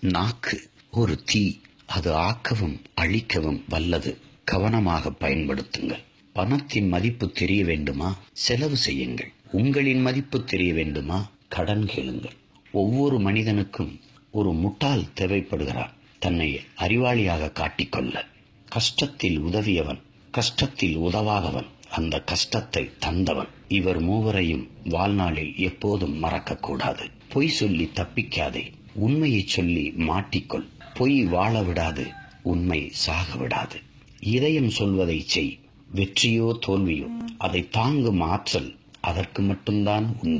நாக்கு ஒரு தீ அது ஆக்கவும் அழிக்கவும் வல்லது கவனமாக பயன்படுத்துங்கள் பணத்தின் மதிப்பு தெரிய வேண்டுமா செலவு செய்யுங்கள் உங்களின் மதிப்பு தெரிய வேண்டுமா கடன் கேளுங்கள் ஒவ்வொரு மனிதனுக்கும் ஒரு முட்டாள் தேவைப்படுகிறான் தன்னை அறிவாளியாக காட்டிக்கொள்ள கஷ்டத்தில் உதவியவன் கஷ்டத்தில் உதவாதவன் அந்த கஷ்டத்தை தந்தவன் இவர் மூவரையும் வாழ்நாளில் எப்போதும் மறக்கக்கூடாது பொய் சொல்லி தப்பிக்காதே உண்மையை சொல்லி மாட்டிக்கொள் பொய் வாழ விடாது உண்மை சாக விடாது இதயம் சொல்வதை செய் வெற்றியோ தோல்வியோ அதை தாங்கும் ஆற்றல் அதற்கு மட்டும்தான் உண்டு